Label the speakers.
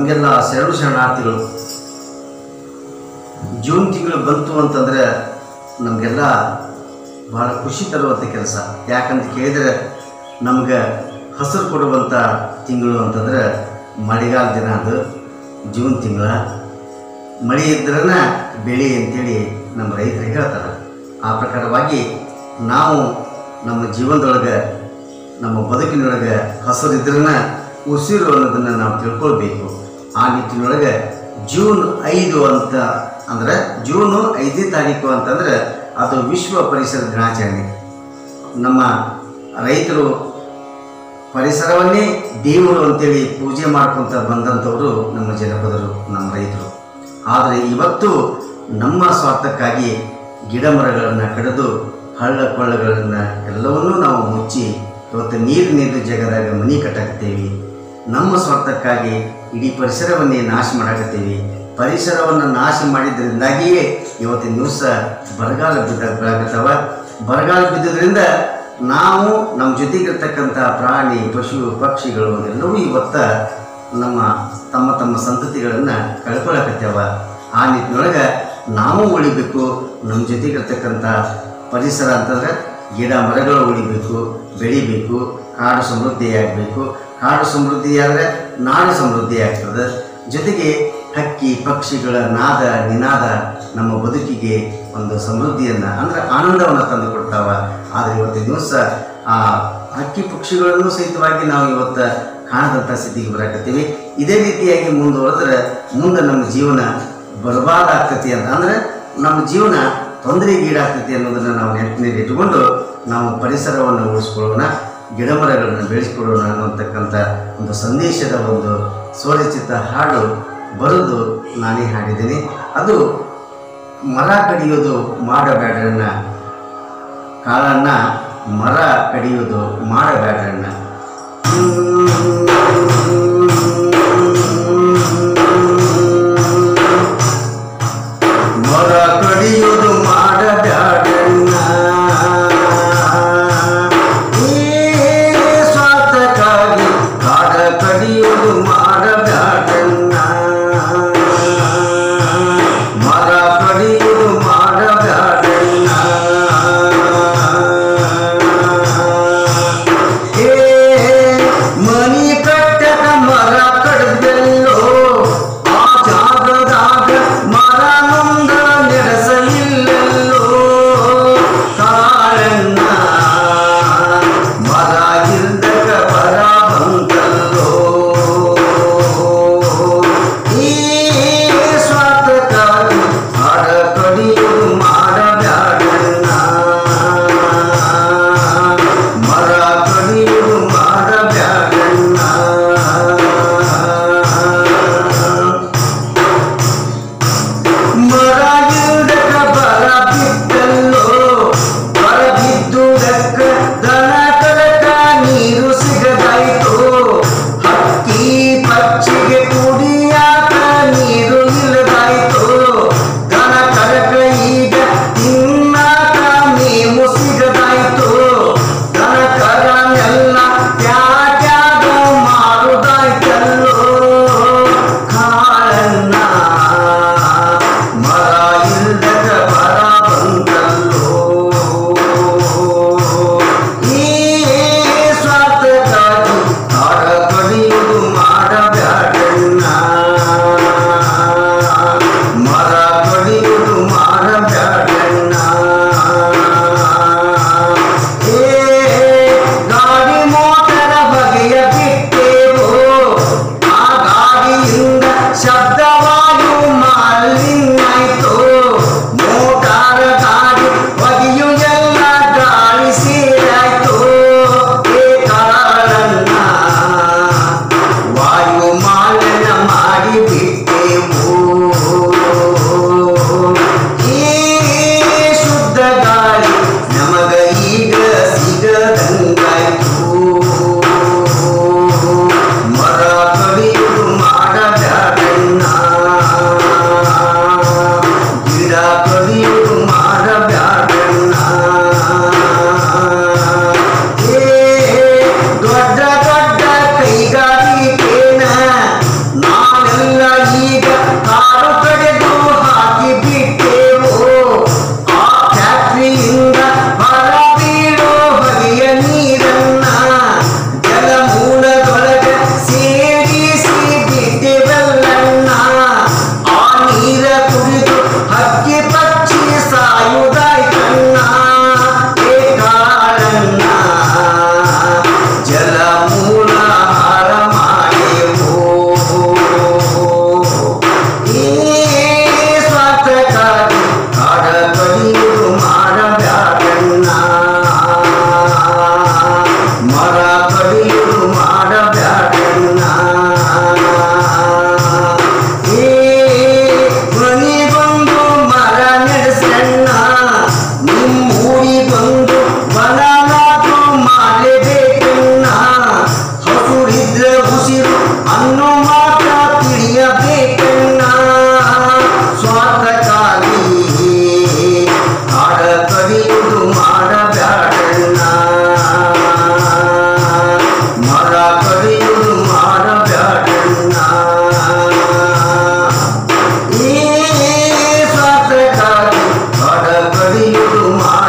Speaker 1: ನಮಗೆಲ್ಲ ಶರಣು ಶರಣಾರ್ಥಿಗಳು ಜೂನ್ ತಿಂಗಳು ಬಂತು ಅಂತಂದರೆ ನಮಗೆಲ್ಲ ಭಾಳ ಖುಷಿ ತರುವಂಥ ಕೆಲಸ ಯಾಕಂತ ಕೇಳಿದರೆ ನಮ್ಗೆ ಹಸಿರು ಕೊಡುವಂಥ ತಿಂಗಳು ಅಂತಂದ್ರೆ ಮಳೆಗಾಲ ದಿನ ಅದು ಜೂನ್ ತಿಂಗಳ ಮಳೆ ಇದ್ರನ ಬೆಳೆ ಅಂತೇಳಿ ನಮ್ಮ ರೈತರಿಗೆ ಹೇಳ್ತಾರೆ ಆ ಪ್ರಕಾರವಾಗಿ ನಾವು ನಮ್ಮ ಜೀವನದೊಳಗೆ ನಮ್ಮ ಬದುಕಿನೊಳಗೆ ಹಸಿರಿದ್ರನ ಉಸಿರು ಅನ್ನೋದನ್ನು ನಾವು ತಿಳ್ಕೊಳ್ಬೇಕು ಆ ನಿಟ್ಟಿನೊಳಗೆ ಜೂನ್ ಐದು ಅಂತ ಅಂದರೆ ಜೂನು ಐದನೇ ತಾರೀಕು ಅಂತಂದ್ರೆ ಅದು ವಿಶ್ವ ಪರಿಸರ ದಿನಾಚರಣೆ ನಮ್ಮ ರೈತರು ಪರಿಸರವನ್ನೇ ದೇವರು ಅಂತೇಳಿ ಪೂಜೆ ಮಾಡ್ಕೊತ ಬಂದಂಥವರು ನಮ್ಮ ಜನಪದರು ನಮ್ಮ ರೈತರು ಆದರೆ ಇವತ್ತು ನಮ್ಮ ಸ್ವಾರ್ಥಕ್ಕಾಗಿ ಗಿಡ ಮರಗಳನ್ನು ಕಡಿದು ಹಳ್ಳ ಕೊಳ್ಳಗಳನ್ನು ಎಲ್ಲವನ್ನೂ ನಾವು ಮುಚ್ಚಿ ಇವತ್ತು ನೀರು ನೀರು ಜಗದಾಗ ಮನಿ ಕಟ್ಟಾಕತ್ತೇವೆ ನಮ್ಮ ಸ್ವಾರ್ಥಕ್ಕಾಗಿ ಇಡೀ ಪರಿಸರವನ್ನೇ ನಾಶ ಮಾಡಾಕತ್ತೀವಿ ಪರಿಸರವನ್ನು ನಾಶ ಮಾಡಿದ್ರಿಂದಾಗಿಯೇ ಇವತ್ತಿನ ದಿವಸ ಬರಗಾಲ ಬಿದ್ದ ಬೀಳಾಕತ್ತವ ಬರಗಾಲ ಬಿದ್ದದ್ರಿಂದ ನಾವು ನಮ್ಮ ಜೊತೆಗಿರ್ತಕ್ಕಂಥ ಪ್ರಾಣಿ ಪಶು ಪಕ್ಷಿಗಳು ಎಲ್ಲವೂ ಇವತ್ತ ನಮ್ಮ ತಮ್ಮ ತಮ್ಮ ಸಂತತಿಗಳನ್ನು ಕಳ್ಕೊಳಕತ್ಯಾವ ಆ ನಿಟ್ಟಿನೊಳಗೆ ನಾವು ಉಳಿಬೇಕು ನಮ್ಮ ಜೊತೆಗಿರ್ತಕ್ಕಂಥ ಪರಿಸರ ಅಂತಂದ್ರೆ ಗಿಡ ಮರಗಳು ಉಳಿಬೇಕು ಬೆಳಿಬೇಕು ಕಾಡು ಸಮೃದ್ಧಿಯಾಗಬೇಕು ಕಾಡು ಸಮೃದ್ಧಿಯಾದರೆ ನಾಡು ಸಮೃದ್ಧಿ ಆಗ್ತದೆ ಜೊತೆಗೆ ಹಕ್ಕಿ ಪಕ್ಷಿಗಳ ನಾದ ನಿನಾದ ನಮ್ಮ ಬದುಕಿಗೆ ಒಂದು ಸಮೃದ್ಧಿಯನ್ನು ಅಂದರೆ ಆನಂದವನ್ನು ತಂದು ಕೊಡ್ತಾವ ಆದರೆ ಇವತ್ತಿನ ದಿವಸ ಆ ಹಕ್ಕಿ ಪಕ್ಷಿಗಳನ್ನು ಸಹಿತವಾಗಿ ನಾವು ಇವತ್ತು ಕಾಣದಂಥ ಸ್ಥಿತಿಗೆ ಬರಾಕತ್ತೀವಿ ಇದೇ ರೀತಿಯಾಗಿ ಮುಂದುವರೆದ್ರೆ ಮುಂದೆ ನಮ್ಮ ಜೀವನ ಬರ್ಬಾದ್ ಆಗ್ತೈತಿ ಅಂತ ಅಂದರೆ ನಮ್ಮ ಜೀವನ ತೊಂದರೆಗೀಡಾಗ್ತೈತಿ ಅನ್ನೋದನ್ನು ನಾವು ನೆನಪಿನಲ್ಲಿ ಇಟ್ಟುಕೊಂಡು ನಾವು ಪರಿಸರವನ್ನು ಉಳಿಸ್ಕೊಳ್ಳೋಣ ಗಿಡಮರಗಳನ್ನು ಬೆಳೆಸ್ಕೊಳ್ಳೋಣ ಅನ್ನೋತಕ್ಕಂಥ ಒಂದು ಸಂದೇಶದ ಒಂದು ಸ್ವರಚಿತ ಹಾಡು ಬರೆದು ನಾನೇ ಹಾಡಿದ್ದೀನಿ ಅದು ಮರ ಕಡಿಯೋದು ಮಾಡಬೇಡ್ರನ್ನ ಕಾಳನ್ನ ಮರ ಕಡಿಯೋದು ಮಾಡಬೇಡ್ರನ್ನ ಮರ ಕಡಿಯೋದು ಮಾಡಬ್ಯಾಡಣ್ಣ ಈ ಸ್ವಾರ್ಥಕ್ಕಾಗಿ ಕಾಡ ಕಡಿಯೋದು ಮಾಡಬ್ಯಾಡಣ್ಣ ಮರ ಕಡಿಯೋದು ಮಾಡಬ್ಯಾಡಣ್ಣ ಏ ಮನಿ ಕಟ್ಟಕ ಮನೆಯು